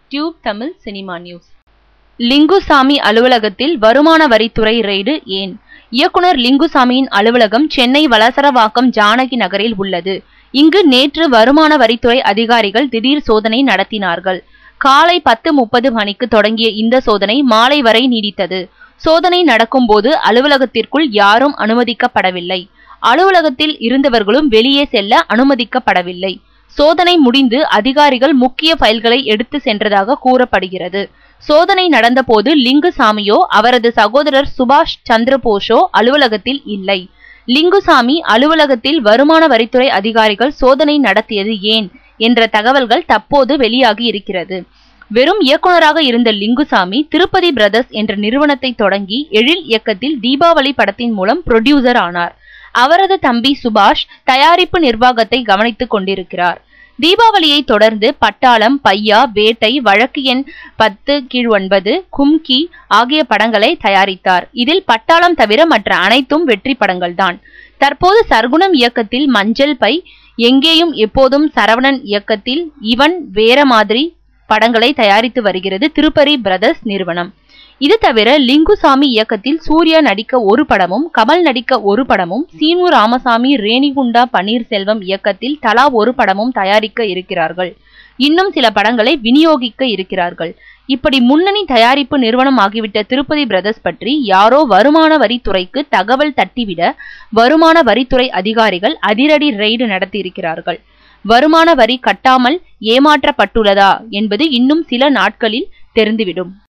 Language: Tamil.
tube Tamil cinema news Lingusamy அலுவலகத்தில் வருமான வரித்துறை ரெய்டு ஏன் இயக்குனர் லிங்குசாமியின் அலுவலகம் சென்னை வலசரவாக்கம் ஜானகி நகரில் உள்ளது இங்கு நேற்று வருமான வரித்துறை அதிகாரிகள் திடீர் சோதனை நடத்தினார்கள் காலை பத்து முப்பது மணிக்கு தொடங்கிய இந்த சோதனை மாலை வரை நீடித்தது சோதனை நடக்கும்போது அலுவலகத்திற்குள் யாரும் அனுமதிக்கப்படவில்லை அலுவலகத்தில் இருந்தவர்களும் வெளியே செல்ல அனுமதிக்கப்படவில்லை சோதனை முடிந்து அதிகாரிகள் முக்கிய ஃபைல்களை எடுத்து சென்றதாக கூறப்படுகிறது சோதனை நடந்தபோது லிங்குசாமியோ அவரது சகோதரர் சுபாஷ் சந்திரபோஷோ அலுவலகத்தில் இல்லை லிங்குசாமி அலுவலகத்தில் வருமான வரித்துறை அதிகாரிகள் சோதனை நடத்தியது ஏன் என்ற தகவல்கள் தற்போது வெளியாகி இருக்கிறது வெறும் இயக்குனராக இருந்த லிங்குசாமி திருப்பதி பிரதர்ஸ் என்ற நிறுவனத்தை தொடங்கி எழில் இயக்கத்தில் தீபாவளி படத்தின் மூலம் புரொடியூசர் ஆனார் அவரது தம்பி சுபாஷ் தயாரிப்பு நிர்வாகத்தை கவனித்துக் கொண்டிருக்கிறார் தீபாவளியை தொடர்ந்து பட்டாளம் பையா வேட்டை வழக்கு எண் பத்து கீழ் ஒன்பது கும்கி ஆகிய படங்களை தயாரித்தார் இதில் பட்டாளம் தவிர மற்ற அனைத்தும் வெற்றி படங்கள்தான் தற்போது சர்க்குணம் இயக்கத்தில் மஞ்சள் பை எங்கேயும் எப்போதும் சரவணன் இயக்கத்தில் இவன் வேற மாதிரி படங்களை தயாரித்து வருகிறது திருப்பதி பிரதர்ஸ் நிறுவனம் இது தவிர லிங்குசாமி இயக்கத்தில் சூர்யா நடிக்க ஒரு படமும் கமல் நடிக்க ஒரு படமும் சீனு ராமசாமி ரேணிகுண்டா பன்னீர்செல்வம் இயக்கத்தில் தலா ஒரு படமும் தயாரிக்க இருக்கிறார்கள் இன்னும் சில படங்களை விநியோகிக்க இருக்கிறார்கள் இப்படி முன்னணி தயாரிப்பு நிறுவனம் ஆகிவிட்ட திருப்பதி பிரதர்ஸ் பற்றி யாரோ வருமான வரித்துறைக்கு தகவல் தட்டிவிட வருமான வரித்துறை அதிகாரிகள் அதிரடி ரெய்டு நடத்தியிருக்கிறார்கள் வருமான வரி கட்டாமல் ஏமாற்றப்பட்டுள்ளதா என்பது இன்னும் சில நாட்களில் தெரிந்துவிடும்